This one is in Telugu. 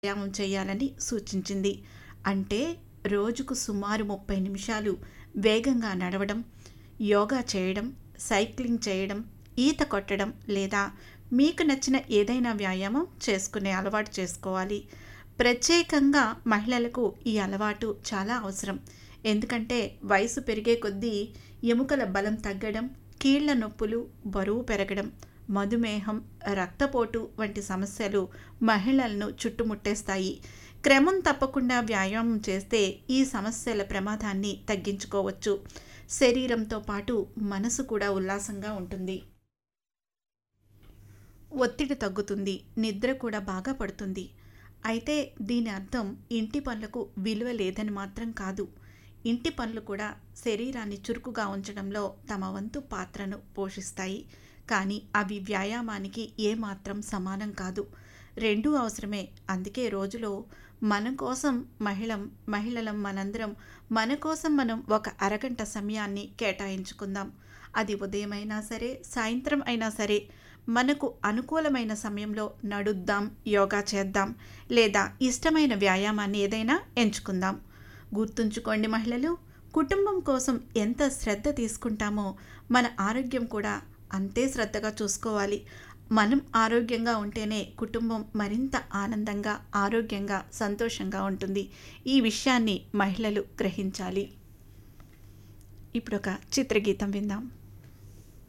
వ్యాయామం చేయాలని సూచించింది అంటే రోజుకు సుమారు ముప్పై నిమిషాలు వేగంగా నడవడం యోగా చేయడం సైక్లింగ్ చేయడం ఈత కొట్టడం లేదా మీకు నచ్చిన ఏదైనా వ్యాయామం చేసుకునే అలవాటు చేసుకోవాలి ప్రత్యేకంగా మహిళలకు ఈ అలవాటు చాలా అవసరం ఎందుకంటే వయసు పెరిగే కొద్దీ ఎముకల బలం తగ్గడం కీళ్ల నొప్పులు బరువు పెరగడం మధుమేహం రక్తపోటు వంటి సమస్యలు మహిళలను చుట్టుముట్టేస్తాయి క్రమం తప్పకుండా వ్యాయామం చేస్తే ఈ సమస్యల ప్రమాదాన్ని తగ్గించుకోవచ్చు శరీరంతో పాటు మనసు కూడా ఉల్లాసంగా ఉంటుంది ఒత్తిడి తగ్గుతుంది నిద్ర కూడా బాగా పడుతుంది అయితే దీని అర్థం ఇంటి పనులకు విలువ లేదని మాత్రం కాదు ఇంటి పనులు కూడా శరీరాన్ని చురుకుగా ఉంచడంలో తమ వంతు పాత్రను పోషిస్తాయి కానీ అవి వ్యాయామానికి ఏమాత్రం సమానం కాదు రెండూ అవసరమే అందుకే రోజులో మన కోసం మహిళం మహిళలం మనందరం మన కోసం మనం ఒక అరగంట సమయాన్ని కేటాయించుకుందాం అది ఉదయం అయినా సరే సాయంత్రం అయినా సరే మనకు అనుకూలమైన సమయంలో నడుద్దాం యోగా చేద్దాం లేదా ఇష్టమైన వ్యాయామాన్ని ఏదైనా ఎంచుకుందాం గుర్తుంచుకోండి మహిళలు కుటుంబం కోసం ఎంత శ్రద్ధ తీసుకుంటామో మన ఆరోగ్యం కూడా అంతే శ్రద్ధగా చూసుకోవాలి మనం ఆరోగ్యంగా ఉంటేనే కుటుంబం మరింత ఆనందంగా ఆరోగ్యంగా సంతోషంగా ఉంటుంది ఈ విషయాన్ని మహిళలు గ్రహించాలి ఇప్పుడు ఒక చిత్రగీతం విందాం